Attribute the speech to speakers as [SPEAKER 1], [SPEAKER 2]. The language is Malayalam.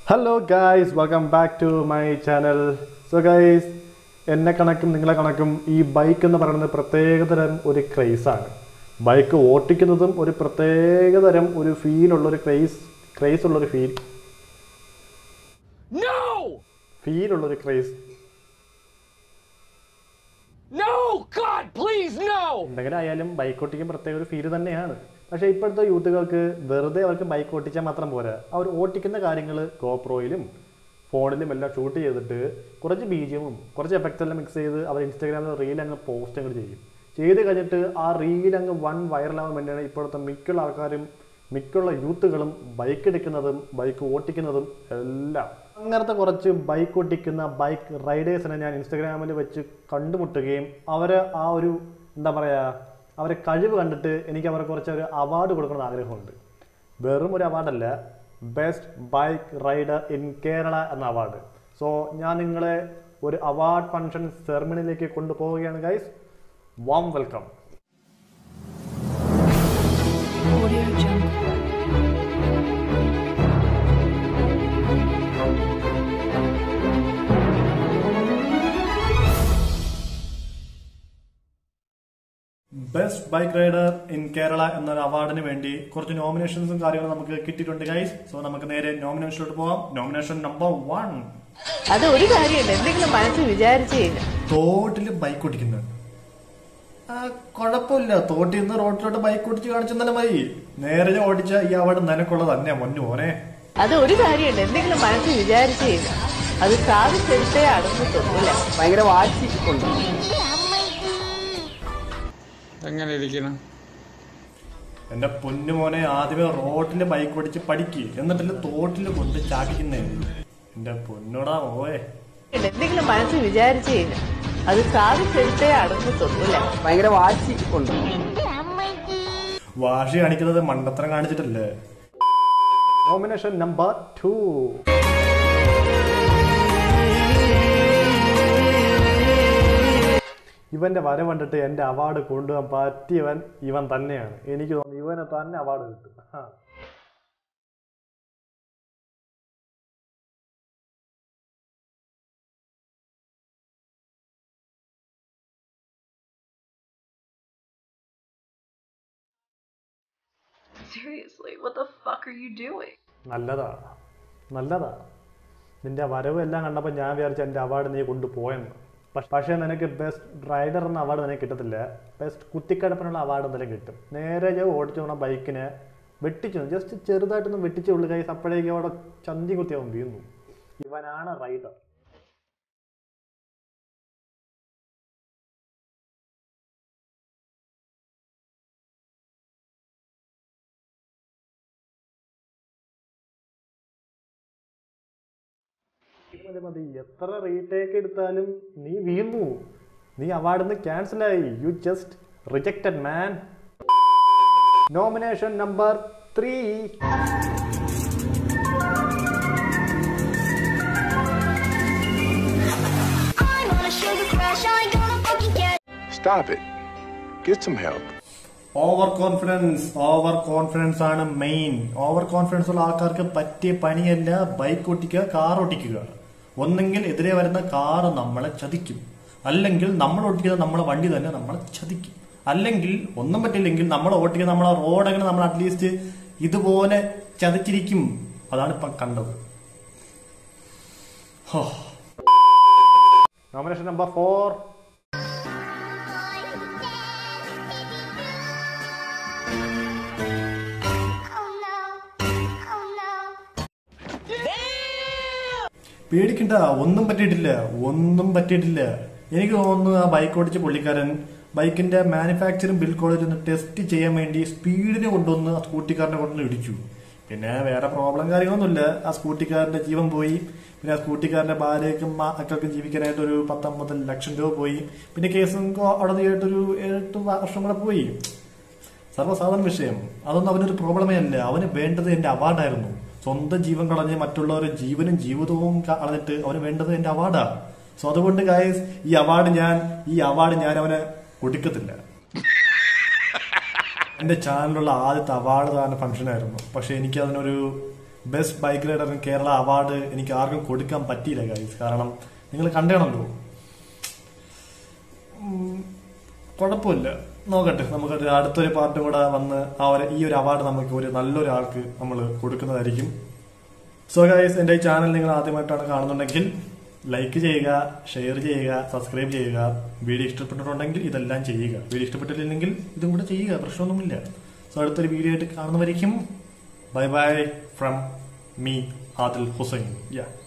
[SPEAKER 1] Hello guys welcome back to my channel so guys എന്നെ കണക്കും നിങ്ങളെ കണക്കും ഈ ബൈക്ക് എന്ന് പറയുന്നത് പ്രത്യേകതരം ഒരു ക്രൈസാണ് ബൈക്ക് ഓട്ടിക്കുന്നതും ഒരു പ്രത്യേകതരം ഒരു ഫീൽ ഉള്ള ഒരു ക്രൈസ് ക്രൈസ് ഉള്ളൊരു ഫീൽ
[SPEAKER 2] No!
[SPEAKER 1] ഫീൽ ഉള്ളൊരു ക്രൈസ്
[SPEAKER 2] No! God, please, no!
[SPEAKER 1] എന്തെങ്കിലും ആയാലും ബൈക്ക് ഓട്ടിക്കാൻ പ്രത്യേക ഒരു ഫീല് തന്നെയാണ് പക്ഷേ ഇപ്പോഴത്തെ യൂത്തുകൾക്ക് വെറുതെ അവർക്ക് ബൈക്ക് ഓട്ടിച്ചാൽ മാത്രം പോരാ അവർ ഓട്ടിക്കുന്ന കാര്യങ്ങൾ ഗോപ്രോയിലും ഫോണിലും എല്ലാം ഷൂട്ട് ചെയ്തിട്ട് കുറച്ച് ബീജിയമും കുറച്ച് എഫക്റ്റ് എല്ലാം മിക്സ് ചെയ്ത് അവർ ഇൻസ്റ്റാഗ്രാമിൽ റീൽ അങ്ങ് പോസ്റ്റ് അങ്ങ് ചെയ്യും ചെയ്ത് കഴിഞ്ഞിട്ട് ആ റീൽ അങ്ങ് വൺ വൈറലാവാൻ വേണ്ടിയാണ് ഇപ്പോഴത്തെ മിക്കുള്ള ആൾക്കാരും മിക്കുള്ള യൂത്തുകളും ബൈക്ക് എടുക്കുന്നതും ബൈക്ക് ഓട്ടിക്കുന്നതും എല്ലാം അങ്ങനത്തെ കുറച്ച് ബൈക്ക് ഓട്ടിക്കുന്ന ബൈക്ക് റൈഡേഴ്സിനെ ഞാൻ ഇൻസ്റ്റാഗ്രാമിൽ വെച്ച് കണ്ടുമുട്ടുകയും അവരെ ആ ഒരു എന്താ പറയുക അവരെ കഴിവ് കണ്ടിട്ട് എനിക്ക് അവരെ കുറച്ച് ഒരു അവാർഡ് കൊടുക്കണമെന്ന് ആഗ്രഹമുണ്ട് വെറും ഒരു അവാർഡല്ല best bike rider in Kerala എന്ന അവാർഡ് സോ ഞാൻ നിങ്ങളെ ഒരു അവാർഡ് ഫംഗ്ഷൻ സെറമണിയിലേക്ക് കൊണ്ടുപോവുകയാണ് guys warm welcome
[SPEAKER 3] Audio Jungle.
[SPEAKER 1] Best bike rider in Kerala എന്നൊരു അവാർഡിന് വേണ്ടി കുറച്ച് നോമിനേഷൻസും കാര്യങ്ങളും നമുക്ക് കിട്ടിയിട്ടുണ്ട് ഗൈസ് സോ നമുക്ക് നേരെ നോമിനേഷനിലോട്ട് പോവാം നോമിനേഷൻ നമ്പർ വൺ
[SPEAKER 4] അത് ഒരു കാര്യമുണ്ട് എന്തെങ്കിലും മനസ്സിൽ വിചാരിച്ചു കഴിഞ്ഞാൽ
[SPEAKER 1] തോട്ടിൽ ബൈക്ക് ഓടിക്കുന്നത് ആ കുഴപ്പമില്ല തോട്ടിൽ നിന്ന് റോഡിലോട്ട് ബൈക്ക് ഓടിച്ച് കാണിച്ചെന്നാലും മതി നേരെ ഞാൻ ഓടിച്ച ഈ അവാർഡ് നിനക്കുള്ളത് തന്നെ മൊന്നു മോനെ
[SPEAKER 4] അത് ഒരു കാര്യമുണ്ട് എന്തെങ്കിലും മനസ്സിൽ വിചാരിച്ചു കഴിഞ്ഞാൽ അത് സാധിച്ചെടുത്തേ അടങ്ങത്തുള്ളൂല്ലേ
[SPEAKER 5] ഭയങ്കര വാശി ഉണ്ട്
[SPEAKER 6] എങ്ങനെ ഇരിക്കണം
[SPEAKER 1] എന്റെ പൊന്നു മോനെ ആദ്യമേ റോഡിൽ ബൈക്ക് ഓടിച്ച് പഠിക്ക് എന്നിട്ടല്ലേ തോട്ടിൽ കൊണ്ട് ചാടിക്കുന്നേ എന്റെ പൊന്നോടാ മോയെ
[SPEAKER 4] എന്തെങ്കിലും മനസ്സിൽ വിചാരിച്ചു കഴിഞ്ഞാൽ അത് സാധിച്ചെടുത്തേ അടങ്ങത്തുള്ളൂല്ലേ
[SPEAKER 5] ഭയങ്കര വാശി ഉണ്ട്
[SPEAKER 1] വാശി കാണിക്കുന്നത് മണ്ടത്തരം കാണിച്ചിട്ടല്ലേ നോമിനേഷൻ നമ്പർ ടു ഇവന്റെ വര കണ്ടിട്ട് എന്റെ അവാർഡ് കൊണ്ടുപോകാൻ പറ്റിയവൻ ഇവൻ തന്നെയാണ് എനിക്ക് തോന്നുന്നു ഇവന് തന്നെ അവാർഡ് കിട്ടും ആ.
[SPEAKER 3] Seriously, what the fuck are you doing?
[SPEAKER 1] നല്ലതാ നല്ലതാ നിന്റെ വരവ് എല്ലാം കണ്ടപ്പോൾ ഞാൻ വിചാരിച്ചു എൻ്റെ അവാർഡ് നീ കൊണ്ടുപോയെന്ന് പക്ഷ- പക്ഷേ നിനക്ക് ബെസ്റ്റ് റൈഡർ എന്ന അവാർഡ് നിനക്ക് കിട്ടത്തില്ല ബെസ്റ്റ് കുത്തിക്കടപ്പിനുള്ള അവാർഡ് എന്തായാലും കിട്ടും നേരെ ഞാൻ ഓടിച്ചു പോണ ബൈക്കിനെ വെട്ടിച്ചു ജസ്റ്റ് ചെറുതായിട്ടൊന്ന് വെട്ടിച്ചേ ഉള്ളു കൈ അപ്പോഴേക്കും അവിടെ ചന്തി കുത്തി അവൻ വീണു ഇവനാണ് റൈഡർ മതി മതി എത്ര റീടേക്ക് എടുത്താലും നീ വീണു നീ അവാർഡിൽ നിന്ന് ക്യാൻസൽ ആയി you just rejected man nomination number three
[SPEAKER 7] I'm on a sugar crash, I ain't gonna fucking get
[SPEAKER 8] Stop it. Get some help.
[SPEAKER 1] Over confidence over confidence ആണ് മെയിൻ ഓവർ കോൺഫിഡൻസ് ഉള്ള ആൾക്കാർക്ക് പറ്റിയ പണിയല്ല ബൈക്ക് ഓട്ടിക്കുക കാർ ഓട്ടിക്കുക ഒന്നെങ്കിൽ എതിരെ വരുന്ന കാർ നമ്മളെ ചതിക്കും അല്ലെങ്കിൽ നമ്മൾ ഓട്ടിക്കുന്ന നമ്മളെ വണ്ടി തന്നെ നമ്മളെ ചതിക്കും അല്ലെങ്കിൽ ഒന്നും പറ്റില്ലെങ്കിൽ നമ്മൾ ഓട്ടിക്കുന്ന നമ്മളെ റോഡ് അങ്ങനെ നമ്മൾ അറ്റ്ലീസ്റ്റ് ഇതുപോലെ ചതിച്ചിരിക്കും അതാണ് ഇപ്പം കണ്ടത് nomination number four
[SPEAKER 7] Oh no, oh no.
[SPEAKER 1] പേടിക്കണ്ട ഒന്നും പറ്റിയിട്ടില്ല ഒന്നും പറ്റിയിട്ടില്ല എനിക്ക് തോന്നുന്നു ആ ബൈക്ക് ഓടിച്ച പുള്ളിക്കാരൻ ബൈക്കിന്റെ മാനുഫാക്ചറിംഗ് ബിൽ കോളേജ് ഒന്ന് ടെസ്റ്റ് ചെയ്യാൻ വേണ്ടി സ്പീഡിന് കൊണ്ടുവന്ന് ആ സ്കൂട്ടിക്കാരനെ കൊണ്ടുവന്ന് ഇടിച്ചു പിന്നെ വേറെ പ്രോബ്ലം കാര്യങ്ങളൊന്നുമില്ല ആ സ്കൂട്ടിക്കാരന്റെ ജീവൻ പോയി പിന്നെ ആ സ്കൂട്ടിക്കാരന്റെ ഭാര്യയ്ക്കും മക്കൾക്കും ജീവിക്കാനായിട്ട് ഒരു പത്തൊമ്പത് ലക്ഷം രൂപ പോയി പിന്നെ കേസും കോടതിയായിട്ടൊരു എട്ട് വർഷം കൂടെ പോയി സർവ്വസാധാരണ വിഷയം അതൊന്നും അവനൊരു പ്രോബ്ലമേ അല്ല അവന് വേണ്ടത് എന്റെ അവാർഡായിരുന്നു സ്വന്തം ജീവൻ കളഞ്ഞ് മറ്റുള്ളവരുടെ ജീവനും ജീവിതവും കളഞ്ഞിട്ട് അവന് വേണ്ടത് എന്റെ അവാർഡാ സോ അതുകൊണ്ട് ഗായസ് ഈ അവാർഡ് ഞാൻ ഈ അവാർഡ് ഞാൻ അവന് കൊടുക്കത്തില്ല എന്റെ ചാനലിലുള്ള ആദ്യത്തെ അവാർഡ് ദാന ഫംഗ്ഷൻ ആയിരുന്നു പക്ഷെ എനിക്ക് അതിനൊരു best bike rider in Kerala award എനിക്ക് ആർക്കും കൊടുക്കാൻ പറ്റിയില്ല ഗൈസ് കാരണം നിങ്ങൾ കണ്ടേണല്ലോ ഉം, കുഴപ്പമില്ല നോക്കട്ടെ നമുക്കൊരു അടുത്തൊരു പാർട്ടും കൂടെ വന്ന് ആ ഒരു ഈ ഒരു അവാർഡ് നമുക്ക് ഒരു നല്ലൊരാൾക്ക് നമ്മൾ കൊടുക്കുന്നതായിരിക്കും സോ ഗൈസ് എൻ്റെ ഈ ചാനൽ നിങ്ങൾ ആദ്യമായിട്ടാണ് കാണുന്നുണ്ടെങ്കിൽ ലൈക്ക് ചെയ്യുക ഷെയർ ചെയ്യുക സബ്സ്ക്രൈബ് ചെയ്യുക വീഡിയോ ഇഷ്ടപ്പെട്ടിട്ടുണ്ടെങ്കിൽ ഇതെല്ലാം ചെയ്യുക വീഡിയോ ഇഷ്ടപ്പെട്ടില്ലെങ്കിൽ ഇതും കൂടെ ചെയ്യുക പ്രശ്നമൊന്നുമില്ല സോ അടുത്തൊരു വീഡിയോ ആയിട്ട് കാണുന്നവരേക്കും bye bye from me Adil Hussain yeah